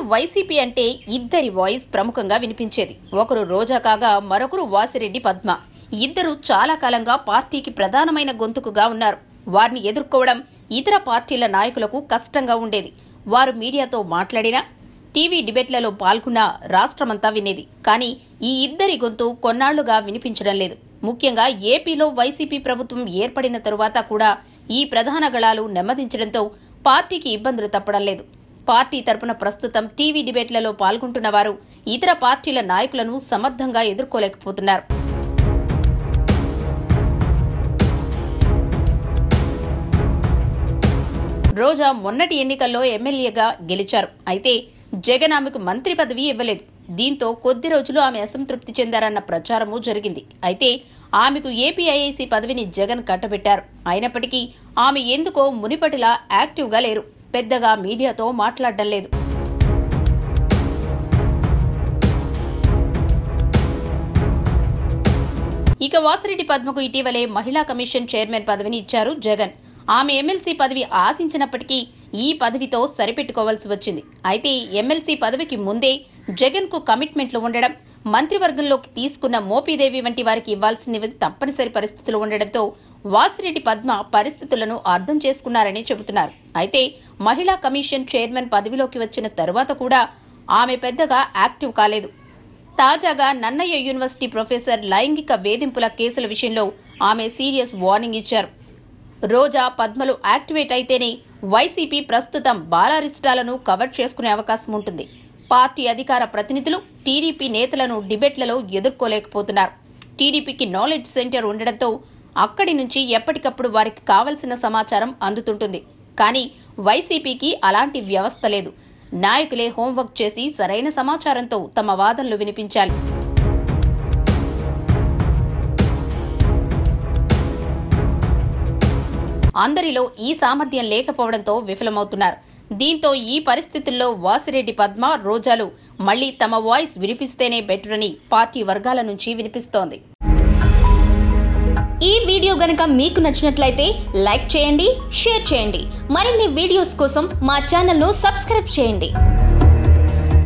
YCP అంటే ఇద్దరి voice ప్రముఖంగా వినిపించేది ఒకరు రోజా కాగా మరొకరు వాసిరెడ్డి పద్మ ఇద్దరు చాలా కాలంగా పార్టీకి ప్రధానమైన గొంతుకుగా ఉన్నారు వారిని ఎదుర్కోవడం ఇతర పార్టీల నాయకులకు కష్టంగా ఉండేది వారు మీడియాతో మాట్లాడినా టీవీ డిబేట్లలో పాల్గొన్న రాష్ట్రమంతా వినేది కానీ ఈ ఇద్దరి గొంతు కొన్నాళ్లుగా వినిపించడం లేదు ముఖ్యంగా ఏపీలో వైసీపీ ప్రభుత్వం ఏర్పడిన తరువాత కూడా ఈ ప్రధాన గళాలు నెమ్మదించడంతో పార్టీకి ఇబ్బందులు తప్పడం లేదు పార్టీ తరపున ప్రస్తుతం టీవీ డిబేట్లలో పాల్గొంటున్న వారు ఇతర పార్టీల నాయకులను సమర్థంగా ఎదుర్కోలేకపోతున్నారు రోజా మొన్నటి ఎన్నికల్లో ఎమ్మెల్యేగా గెలిచారు అయితే జగన్ ఆమెకు మంత్రి పదవి ఇవ్వలేదు దీంతో కొద్ది రోజులు ఆమె అసంతృప్తి చెందారన్న ప్రచారము జరిగింది అయితే ఆమెకు ఏపీఐఐసి పదవిని జగన్ కట్టబెట్టారు అయినప్పటికీ ఆమె ఎందుకో మునిపటిలా యాక్టివ్గా లేరు పెద్దగా మీడియాతో మాట్లాడడం లేదు ఇక వాసిరెడ్డి పద్మకు ఇటీవలే మహిళా కమిషన్ చైర్మన్ పదవిని ఇచ్చారు జగన్ ఆమె ఎమ్మెల్సీ పదవి ఆశించినప్పటికీ ఈ పదవితో సరిపెట్టుకోవాల్సి వచ్చింది అయితే ఎమ్మెల్సీ పదవికి ముందే జగన్ కు కమిట్మెంట్లు ఉండడం మంత్రివర్గంలోకి తీసుకున్న మోపీదేవి వంటి వారికి ఇవ్వాల్సినవి తప్పనిసరి పరిస్థితులు ఉండడంతో వాసిరెడ్డి పద్మ పరిస్థితులను అర్థం చేసుకున్నారని చెబుతున్నారు అయితే మహిళా కమిషన్ చైర్మన్ పదవిలోకి వచ్చిన తరువాత కూడా ఆమె పెద్దగా యాక్టివ్ కాలేదు తాజాగా నన్నయ్య యూనివర్సిటీ ప్రొఫెసర్ లైంగిక వేధింపుల కేసుల విషయంలో ఆమె సీరియస్ వార్నింగ్ ఇచ్చారు రోజా పద్మలు యాక్టివేట్ అయితేనే వైసీపీ ప్రస్తుతం బాలారిస్టాలను కవర్ చేసుకునే అవకాశం ఉంటుంది పార్టీ అధికార ప్రతినిధులు టీడీపీ నేతలను డిబేట్లలో ఎదుర్కోలేకపోతున్నారు టీడీపీకి నాలెడ్జ్ సెంటర్ ఉండడంతో అక్కడి నుంచి ఎప్పటికప్పుడు వారికి కావలసిన సమాచారం అందుతుంటుంది కానీ వైసీపీకి అలాంటి వ్యవస్థ లేదు నాయకులే హోంవర్క్ చేసి సరైన సమాచారంతో తమ వాదనలు వినిపించాలి అందరిలో ఈ సామర్థ్యం లేకపోవడంతో విఫలమవుతున్నారు దీంతో ఈ పరిస్థితుల్లో వాసిరెడ్డి పద్మ రోజాలు మళ్లీ తమ వాయిస్ వినిపిస్తేనే బెటర్ అని పార్టీ వర్గాల నుంచి వినిపిస్తోంది ఈ వీడియో గనుక మీకు నచ్చినట్లయితే లైక్ చేయండి షేర్ చేయండి మరిన్ని వీడియోస్ కోసం మా ఛానల్ను సబ్స్క్రైబ్ చేయండి